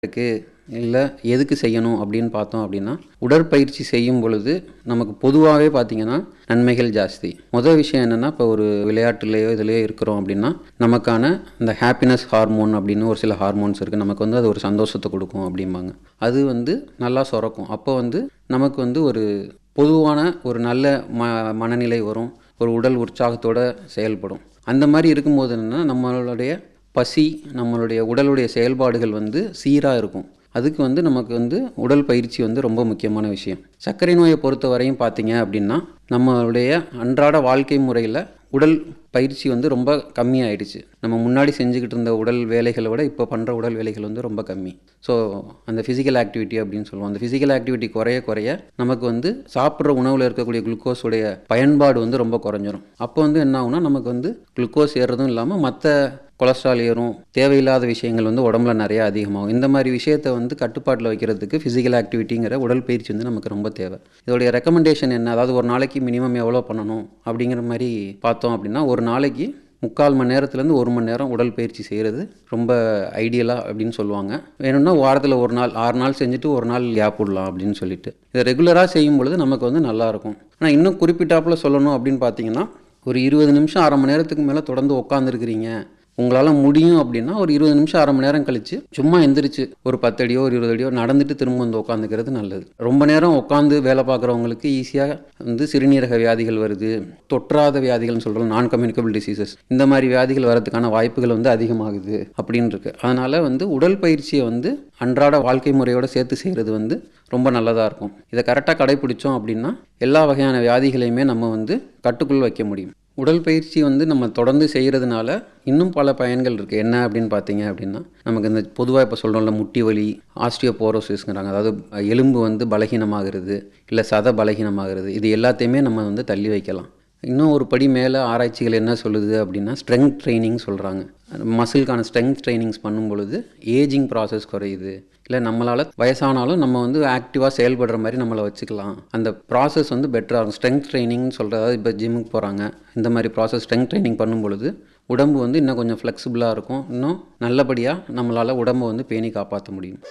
இருக்கு இல்லை எதுக்கு செய்யணும் அப்படின்னு பார்த்தோம் அப்படின்னா உடற்பயிற்சி செய்யும் பொழுது நமக்கு பொதுவாகவே பார்த்தீங்கன்னா நன்மைகள் ஜாஸ்தி முதல் விஷயம் என்னென்னா இப்போ ஒரு விளையாட்டுலேயோ இதுலேயோ இருக்கிறோம் அப்படின்னா நமக்கான இந்த ஹாப்பினஸ் ஹார்மோன் அப்படின்னு ஒரு சில ஹார்மோன்ஸ் இருக்குது நமக்கு வந்து அது ஒரு சந்தோஷத்தை கொடுக்கும் அப்படிம்பாங்க அது வந்து நல்லா சுரக்கும் அப்போ வந்து நமக்கு வந்து ஒரு பொதுவான ஒரு நல்ல ம மனநிலை வரும் ஒரு உடல் உற்சாகத்தோட செயல்படும் அந்த மாதிரி இருக்கும்போது என்னென்னா நம்மளுடைய பசி நம்மளுடைய உடலுடைய செயல்பாடுகள் வந்து சீராக இருக்கும் அதுக்கு வந்து நமக்கு வந்து உடல் பயிற்சி வந்து ரொம்ப முக்கியமான விஷயம் சர்க்கரை நோயை பொறுத்த வரையும் பார்த்தீங்க அப்படின்னா நம்மளுடைய அன்றாட வாழ்க்கை முறையில் உடல் பயிற்சி வந்து ரொம்ப கம்மியாயிடுச்சு நம்ம முன்னாடி செஞ்சுக்கிட்டு இருந்த உடல் வேலைகளை விட இப்போ பண்ணுற உடல் வேலைகள் வந்து ரொம்ப கம்மி ஸோ அந்த ஃபிசிக்கல் ஆக்டிவிட்டி அப்படின்னு சொல்லுவோம் அந்த ஃபிசிக்கல் ஆக்டிவிட்டி குறைய குறைய நமக்கு வந்து சாப்பிட்ற உணவில் இருக்கக்கூடிய குளுக்கோஸுடைய பயன்பாடு வந்து ரொம்ப குறைஞ்சிரும் அப்போ வந்து என்ன ஆகும்னா நமக்கு வந்து குளுக்கோஸ் ஏறுறதும் இல்லாமல் மற்ற கொலஸ்ட்ரால் ஏறும் தேவையில்லாத விஷயங்கள் வந்து உடம்புல நிறைய அதிகமாகும் இந்த மாதிரி விஷயத்தை வந்து கட்டுப்பாட்டில் வைக்கிறதுக்கு ஃபிசிக்கல் ஆக்டிவிட்டிங்கிற உடற்பயிற்சி வந்து நமக்கு ரொம்ப தேவை இதோடைய ரெக்கமெண்டேஷன் என்ன அதாவது ஒரு நாளைக்கு மினிமம் எவ்வளோ பண்ணணும் அப்படிங்கிற மாதிரி பார்த்தோம் அப்படின்னா ஒரு நாளைக்கு முக்கால் மணி நேரத்துலேருந்து ஒரு மணி நேரம் உடற்பயிற்சி செய்கிறது ரொம்ப ஐடியலாக அப்படின்னு சொல்லுவாங்க வேணும்னா வாரத்தில் ஒரு நாள் ஆறு நாள் செஞ்சுட்டு ஒரு நாள் கேப் விடலாம் அப்படின்னு சொல்லிட்டு இதை ரெகுலராக செய்யும் பொழுது நமக்கு வந்து நல்லாயிருக்கும் ஆனால் இன்னும் குறிப்பிட்டாப்புல சொல்லணும் அப்படின்னு பார்த்தீங்கன்னா ஒரு இருபது நிமிஷம் அரை மணி நேரத்துக்கு மேலே தொடர்ந்து உட்காந்துருக்கிறீங்க உங்களால் முடியும் அப்படின்னா ஒரு இருபது நிமிஷம் அரை மணி நேரம் கழித்து சும்மா எந்திரிச்சு ஒரு பத்து அடியோ ஒரு இருபது அடியோ நடந்துட்டு திரும்ப வந்து உட்காந்துக்கிறது நல்லது ரொம்ப நேரம் உட்காந்து வேலை பார்க்குறவங்களுக்கு ஈஸியாக வந்து சிறுநீரக வியாதிகள் வருது தொற்றாத வியாதிகள்னு சொல்கிறோம் நான் கம்யூனிகபிள் டிசீசஸ் இந்த மாதிரி வியாதிகள் வரதுக்கான வாய்ப்புகள் வந்து அதிகமாகுது அப்படின்னு இருக்கு அதனால் வந்து உடல் பயிற்சியை வந்து அன்றாட வாழ்க்கை முறையோடு சேர்த்து செய்கிறது வந்து ரொம்ப நல்லதாக இருக்கும் இதை கரெக்டாக கடைப்பிடிச்சோம் அப்படின்னா எல்லா வகையான வியாதிகளையுமே நம்ம வந்து கட்டுக்குள் வைக்க முடியும் உடல் பயிற்சி வந்து நம்ம தொடர்ந்து செய்கிறதுனால இன்னும் பல பயன்கள் இருக்குது என்ன அப்படின்னு பார்த்தீங்க அப்படின்னா நமக்கு இந்த பொதுவாக இப்போ சொல்கிறோம்ல முட்டி வலி ஆஸ்டியோபோரோசிஸ்ங்கிறாங்க அதாவது எலும்பு வந்து பலகீனமாகிறது இல்லை சத பலகீனமாகிறது இது எல்லாத்தையுமே நம்ம வந்து தள்ளி வைக்கலாம் இன்னும் ஒரு படி மேலே ஆராய்ச்சிகள் என்ன சொல்லுது அப்படின்னா ஸ்ட்ரென்த் ட்ரைனிங் சொல்கிறாங்க மசில்கான ஸ்ட்ரென்த் ட்ரைனிங்ஸ் பண்ணும் பொழுது ஏஜிங் ப்ராசஸ் குறையுது இல்லை நம்மளால் வயசானாலும் நம்ம வந்து ஆக்டிவாக செயல்படுற மாதிரி நம்மளை வச்சுக்கலாம் அந்த ப்ராசஸ் வந்து பெட்டராக இருக்கும் ஸ்ட்ரென்த் ட்ரைனிங்னு சொல்கிறது இப்போ ஜிம்முக்கு போகிறாங்க இந்த மாதிரி ப்ராசஸ் ஸ்ட்ரென்த் ட்ரைனிங் பண்ணும் பொழுது உடம்பு வந்து இன்னும் கொஞ்சம் ஃப்ளெக்சிபிளாக இருக்கும் இன்னும் நல்லபடியாக நம்மளால் உடம்பை வந்து பேணி காப்பாற்ற முடியும்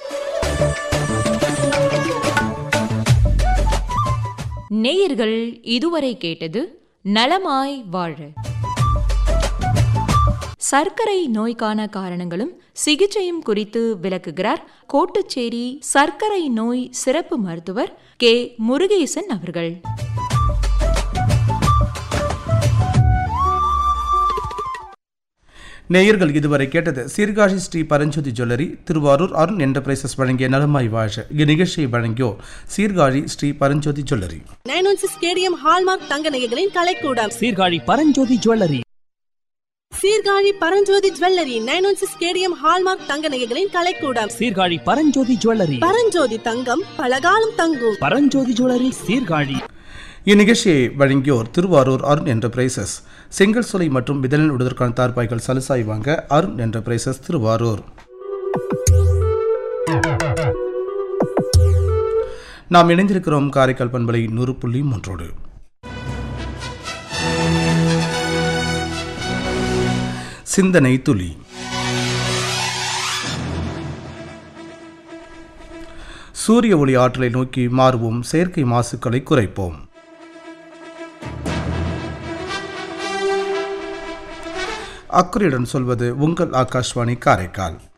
நேயர்கள் இதுவரை கேட்டது நலமாய் வாழ சர்க்கரை நோய்க்கான காரணங்களும் சிகிச்சையும் குறித்து விளக்குகிறார் கோட்டுச்சேரி சர்க்கரை நோய் சிறப்பு மருத்துவர் கே முருகேசன் அவர்கள் நேயர்கள் இதுவரை கேட்டது சீர்காழி ஸ்ரீ பரஞ்சோதி ஜுவல்லரி திருவாரூர் அருண் என்டர்பிரைசஸ் வழங்கிய நலமாய் வாழ இந்நிகழ்ச்சியை வழங்கியோர் Sirkazhi Sri Paranjothi jewellery nine one six KDM hallmark தங்க நகைகளின் கலைக்கூடம் Sirkazhi Paranjothi jewellery Sirkazhi Paranjothi jewellery nine one six KDM hallmark தங்க நகைகளின் கலைக்கூடம் சீர்காழி பரஞ்சோதி ஜுவல்லரி பரஞ்சோதி தங்கம் பலகாலம் தங்கும் பரஞ்சோதி ஜுவல்லரி சீர்காழி இந்நிகழ்ச்சியை வழங்கியோர் திருவாரூர் அருண் என்டர்பிரைசஸ் செங்கல் சுலை மற்றும் விதலில் விடுவதற்கான தார்பாய்கள் சலுசாய் வாங்க அருண் என்டர்பிரைசஸ் திருவாரூர் நாம் இணைந்திருக்கிறோம் காரைக்கால் பண்பலை நூறு புள்ளி மூன்றோடு சிந்தனை துளி சூரிய ஒளி ஆற்றலை நோக்கி மாறுவோம் செயற்கை மாசுக்களை குறைப்போம் அக்கறையுடன் சொல்வது உங்கள் ஆகாஷ்வாணி காரைக்கால்